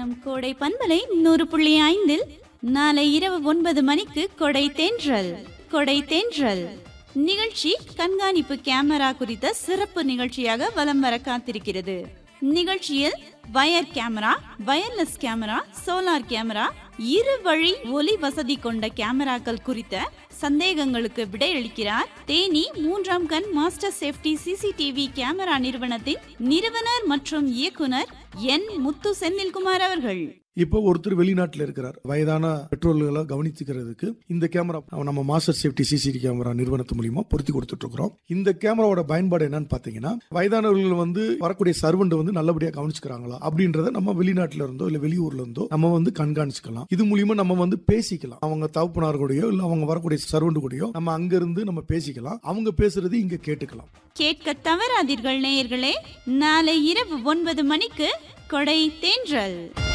நம் கோடை பண்பலை நூறு புள்ளி ஐந்தில் நாளை இரவு ஒன்பது மணிக்கு கொடை தேன்றல் கொடை தேன்றல் நிகழ்ச்சி கண்காணிப்பு கேமரா குறித்த சிறப்பு நிகழ்ச்சியாக வலம் வர காத்திருக்கிறது நிகழ்ச்சியில் wire camera wireless camera solar camera இரு வழி ஒலி வசதி கொண்ட கேமராக்கள் குறித்த சந்தேகங்களுக்கு விடையளிக்கிறார் தேனி மூன்றாம் கண் மாஸ்டர் சேஃப்டி சிசிடிவி கேமரா நிறுவனத்தின் நிறுவனர் மற்றும் இயக்குனர் என் முத்து செந்தில்குமார் அவர்கள் இப்போ ஒருத்தர் வெளிநாட்டில் இருக்கிறார் வயதான பெட்ரோல்களை கவனிச்சுக்கிறதுக்கு இந்த கேமரா நம்ம மாஸ்டர் சேஃப்டி சிசிடி கேமரா நிறுவனத்து மூலியமா பொருத்தி கொடுத்துட்டு இருக்கிறோம் இந்த கேமராவோட பயன்பாடு என்னன்னு பாத்தீங்கன்னா வயதானவர்கள் வந்து வரக்கூடிய சர்வெண்ட் வந்து நல்லபடியா கவனிச்சுக்கிறாங்களா அப்படின்றத நம்ம வெளிநாட்டுல இருந்தோ இல்ல வெளியூர்ல இருந்தோ நம்ம வந்து கண்காணிச்சுக்கலாம் இது மூலியமா நம்ம வந்து பேசிக்கலாம் அவங்க தகப்பனார் கூடயோ இல்ல அவங்க வரக்கூடிய சர்வெண்ட் கூடயோ நம்ம அங்க இருந்து நம்ம பேசிக்கலாம் அவங்க பேசுறது இங்க கேட்டுக்கலாம் கேட்க தவறாதீர்கள் நேயர்களே நாளை இரவு ஒன்பது மணிக்கு கொடை தேன்றல்